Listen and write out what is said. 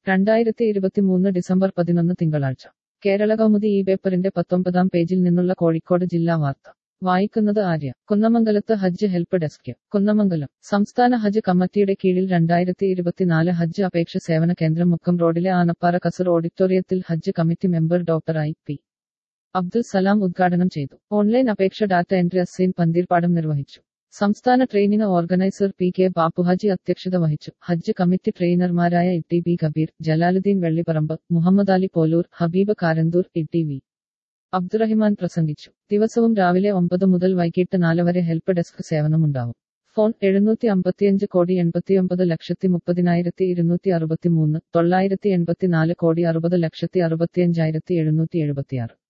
രണ്ടായിരത്തി ഇരുപത്തിമൂന്ന് ഡിസംബർ പതിനൊന്ന് തിങ്കളാഴ്ച കേരള കൗമുദി ഈ പേപ്പറിന്റെ പത്തൊമ്പതാം പേജിൽ നിന്നുള്ള കോഴിക്കോട് ജില്ലാ വാർത്ത വായിക്കുന്നത് ആര്യ കുന്നമംഗലത്ത് ഹജ്ജ് ഹെൽപ്പ് ഡെസ്ക് കുന്നമംഗലം സംസ്ഥാന ഹജ്ജ് കമ്മിറ്റിയുടെ കീഴിൽ രണ്ടായിരത്തി ഇരുപത്തിനാല് ഹജ്ജ് അപേക്ഷ സേവന കേന്ദ്രം മുക്കം റോഡിലെ ആനപ്പാറ കസർ ഓഡിറ്റോറിയത്തിൽ Hajj committee member doctor I P Abdul Salam ഉദ്ഘാടനം ചെയ്തു ഓൺലൈൻ അപേക്ഷ ഡാറ്റ എൻട്രി അസൈൻ പന്തീർപ്പാടം നിർവഹിച്ചു സംസ്ഥാന training organiser P K Bappuhaji അധ്യക്ഷത വഹിച്ചു ഹജ്ജ് കമ്മിറ്റി ട്രെയിനർമാരായ E B Kabeer Jalaluddin Vellipparamba Muhammad Ali Polur Habeeb Karanthur E V Abdurahiman പ്രസംഗിച്ചു ദിവസവും രാവിലെ ഒമ്പത് മുതൽ വൈകിട്ട് നാല് വരെ ഹെൽപ്പ് ഡെസ്ക് സേവനമുണ്ടാവും ഫോൺ എഴുന്നൂറ്റി അമ്പത്തിയഞ്ച് കോടി എൺപത്തിയൊമ്പത് ലക്ഷത്തി മുപ്പതിനായിരത്തി ഇരുന്നൂറ്റി അറുപത്തിമൂന്ന് തൊള്ളായിരത്തി എൺപത്തിനാല് കോടി അറുപത് ലക്ഷത്തി അറുപത്തിയഞ്ചായിരത്തി എഴുന്നൂറ്റി എഴുപത്തിയാറ്